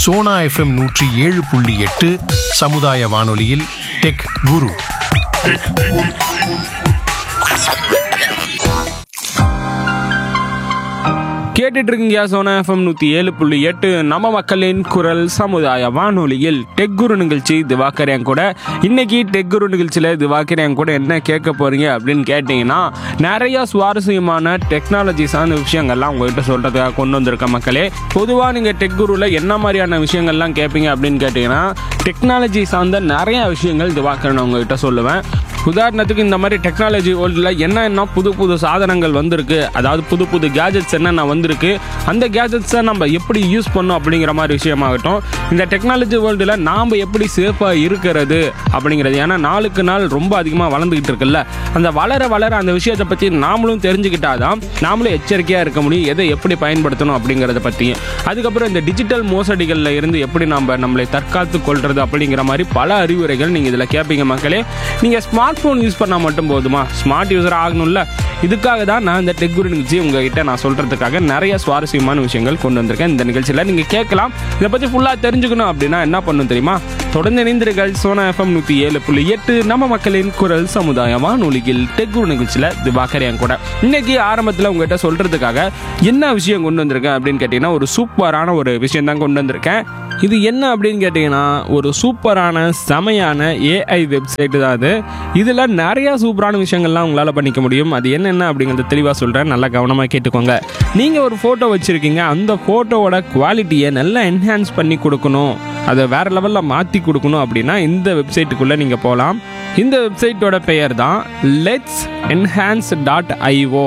Sona FM நூற்றி ஏழு புள்ளி எட்டு சமுதாய வானொலியில் டெக் குரு கேட்டுட்டு இருக்கீங்க சோனா எஃப்எம் நூற்றி ஏழு புள்ளி எட்டு நம்ம மக்களின் குரல் சமுதாய வானொலியில் டெக் குரு நிகழ்ச்சி திவாகர் என் கூட இன்னைக்கு டெக் குரு நிகழ்ச்சியில் திவாகர் என் கூட என்ன கேட்க போறீங்க அப்படின்னு கேட்டிங்கன்னா நிறைய சுவாரஸ்யமான டெக்னாலஜி சார்ந்த விஷயங்கள்லாம் உங்ககிட்ட சொல்கிறதுக்காக கொண்டு வந்திருக்க மக்களே பொதுவாக நீங்கள் டெக் குருவில் என்ன மாதிரியான விஷயங்கள்லாம் கேட்பீங்க அப்படின்னு கேட்டிங்கன்னா டெக்னாலஜி சார்ந்த நிறைய விஷயங்கள் திவாகர் நான் உங்ககிட்ட சொல்லுவேன் உதாரணத்துக்கு இந்த மாதிரி டெக்னாலஜி வேர்ல்டில் என்னென்ன புது புது சாதனங்கள் வந்திருக்கு அதாவது புது புது கேஜெட்ஸ் என்னென்ன வந்திருக்கு அந்த கேஜெட்ஸை நம்ம எப்படி யூஸ் பண்ணோம் அப்படிங்கிற மாதிரி விஷயமாகட்டும் இந்த டெக்னாலஜி வேர்ல்டில் நாம் எப்படி சேஃபாக இருக்கிறது அப்படிங்கிறது ஏன்னா நாளுக்கு நாள் ரொம்ப அதிகமாக வளர்ந்துக்கிட்டு இருக்குல்ல அந்த வளர வளர அந்த விஷயத்தை பற்றி நாமளும் தெரிஞ்சுக்கிட்டாதான் நாமளும் எச்சரிக்கையாக இருக்க முடியும் எதை எப்படி பயன்படுத்தணும் அப்படிங்கிறத பற்றியும் அதுக்கப்புறம் இந்த டிஜிட்டல் மோசடிகளில் இருந்து எப்படி நம்ம நம்மளை தற்காத்து கொள்வது அப்படிங்கிற மாதிரி பல அறிவுரைகள் நீங்கள் இதில் கேட்பீங்க மக்களே நீங்கள் ஸ்மார்ட் ஃபோன் யூஸ் பண்ணால் மட்டும் போதுமா ஸ்மார்ட் யூஸர் ஆகணும்ல இதுக்காக தான் நான் இந்த டெக் குரு நிகழ்ச்சி உங்ககிட்ட நான் சொல்கிறதுக்காக நிறைய சுவாரஸ்யமான விஷயங்கள் கொண்டு வந்திருக்கேன் இந்த நிகழ்ச்சியில் நீங்கள் கேட்கலாம் இதை பற்றி ஃபுல்லாக தெரிஞ்சுக்கணும் அப்படின்னா என்ன பண்ணணும் தெரியுமா தொடர்ந்து இணைந்திருங்கள் சோனா எஃப்எம் நூற்றி ஏழு புள்ளி எட்டு நம்ம மக்களின் குரல் சமுதாய வானொலியில் டெக் குரு நிகழ்ச்சியில் திவாகர் என் கூட இன்னைக்கு ஆரம்பத்தில் உங்ககிட்ட சொல்கிறதுக்காக என்ன விஷயம் கொண்டு வந்திருக்கேன் அப்படின்னு கேட்டிங்கன்னா ஒரு சூப்பரான ஒரு விஷயம் தான் கொண்டு வந்திருக்கேன் இது என்ன அப்படின்னு கேட்டிங்கன்னா ஒரு சூப்பரான செமையான ஏஐ வெப்சைட் தான் அது இதில் நிறைய சூப்பரான விஷயங்கள்லாம் உங்களால் பண்ணிக்க முடியும் அது என்னென்ன அப்படிங்கிறத தெளிவாக சொல்கிறேன் நல்லா கவனமாக கேட்டுக்கோங்க நீங்கள் ஒரு ஃபோட்டோ வச்சுருக்கீங்க அந்த ஃபோட்டோவோட குவாலிட்டியை நல்லா என்ஹான்ஸ் பண்ணி கொடுக்கணும் அதை வேறு லெவலில் மாற்றி கொடுக்கணும் அப்படின்னா இந்த வெப்சைட்டுக்குள்ளே நீங்கள் போகலாம் இந்த வெப்சைட்டோட பெயர் தான் லெட்ஸ் என்ஹான்ஸ் டாட் ஐஓ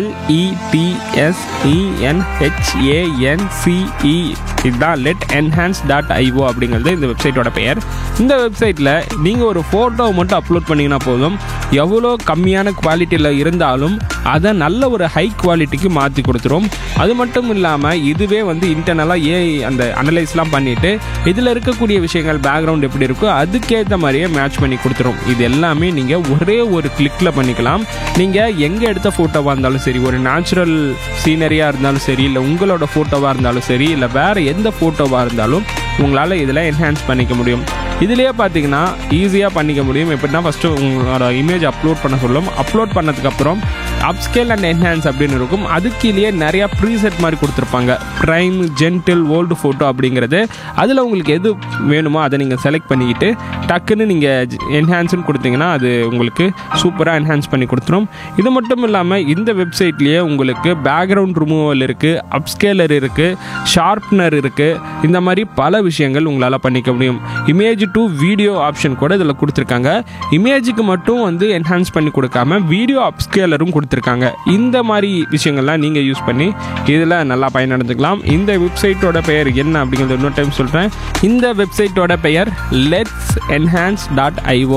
எல்இடிஎஸ்இஎன்ஹெச்ஏஎன்சிஇ இதுதான் லெட் என்ஹான்ஸ் டாட் ஐஓ அப்படிங்கிறது இந்த வெப்சைட்டோட பெயர் இந்த வெப்சைட்டில் நீங்கள் ஒரு ஃபோட்டோவை மட்டும் அப்லோட் பண்ணிங்கன்னா போதும் எவ்வளோ கம்மியான குவாலிட்டியில் இருந்தாலும் அதை நல்ல ஒரு ஹை குவாலிட்டிக்கு மாற்றி கொடுத்துரும் அது மட்டும் இல்லாமல் இதுவே வந்து இன்டர்னலாக ஏ அந்த அனலைஸ்லாம் பண்ணிவிட்டு இதில் இருக்கக்கூடிய விஷயங்கள் பேக்ரவுண்ட் எப்படி இருக்கோ அதுக்கேற்ற மாதிரியே மேட்ச் பண்ணி கொடுத்துரும் இது எல்லாமே நீங்கள் ஒரே ஒரு கிளிக்கில் பண்ணிக்கலாம் நீங்கள் எங்கே எடுத்த ஃபோட்டோவாக இருந்தாலும் சரி ஒரு நேச்சுரல் சீனரியாக இருந்தாலும் சரி இல்லை உங்களோட ஃபோட்டோவாக இருந்தாலும் சரி இல்லை வேறு எந்த ஃபோட்டோவாக இருந்தாலும் உங்களால் இதில் என்ஹான்ஸ் பண்ணிக்க முடியும் இதுலேயே பார்த்தீங்கன்னா ஈஸியாக பண்ணிக்க முடியும் எப்படின்னா ஃபஸ்ட்டு உங்களோட இமேஜ் அப்லோட் பண்ண சொல்லும் அப்லோட் பண்ணதுக்கப்புறம் அப்ஸ்கேல் அண்ட் என்ஹான்ஸ் அப்படின்னு இருக்கும் அதுக்கீழேயே நிறையா ப்ரீசெட் மாதிரி கொடுத்துருப்பாங்க ப்ரைம் ஜென்டில் ஓல்டு ஃபோட்டோ அப்படிங்கிறது அதில் உங்களுக்கு எது வேணுமோ அதை நீங்கள் செலக்ட் பண்ணிக்கிட்டு டக்குன்னு நீங்கள் என்ஹான்ஸ்னு கொடுத்தீங்கன்னா அது உங்களுக்கு சூப்பராக என்ஹான்ஸ் பண்ணி கொடுத்துரும் இது மட்டும் இல்லாமல் இந்த வெப்சைட்லேயே உங்களுக்கு பேக்ரவுண்ட் ரிமூவல் இருக்குது அப்ஸ்கேலர் இருக்குது ஷார்ப்னர் இருக்குது இந்த மாதிரி பல விஷயங்கள் உங்களால் பண்ணிக்க முடியும் இமேஜ் டு வீடியோ ஆப்ஷன் கூட இதில் கொடுத்துருக்காங்க இமேஜுக்கு மட்டும் வந்து என்ஹான்ஸ் பண்ணி கொடுக்காம வீடியோ அப்ஸ்கேலரும் கொடுத்துருக்காங்க இந்த மாதிரி விஷயங்கள்லாம் நீங்கள் யூஸ் பண்ணி இதில் நல்லா பயனடைஞ்சுக்கலாம் இந்த வெப்சைட்டோட பெயர் என்ன அப்படிங்கிறது இன்னொரு டைம் சொல்கிறேன் இந்த வெப்சைட்டோட பெயர் let's enhance dot IO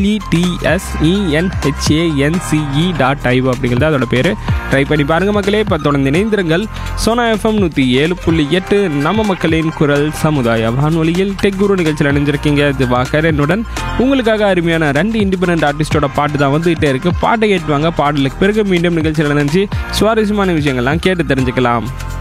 எல்இடிஎஸ்இஎன்ஹெச்ஏஎன்சிஇ dot IO அப்படிங்கிறது அதோட பேர் ட்ரை பண்ணி பாருங்கள் மக்களே இப்போ தொடர்ந்து இணைந்திருங்கள் சோனா எஃப்எம் நூற்றி ஏழு புள்ளி எட்டு நம்ம மக்களின் குரல் சமுதாய வானொலியில் டெக் குரு நிகழ்ச்சியில் அணிஞ்சிருக்கீங்க திவாகர் என்னுடன் உங்களுக்காக அருமையான ரெண்டு இண்டிபெண்டன்ட் ஆர்டிஸ்டோட பாட்டு தான் வந்துகிட்டே இருக்கு பாட்டை கேட்டுவாங்க பாடலுக்கு பிறகு மீண்டும் நிகழ்ச்சியில் நினைச்சு சுவாரஸ்யமான விஷயங்கள்லாம் கேட்டு தெரிஞ்சுக்கலாம்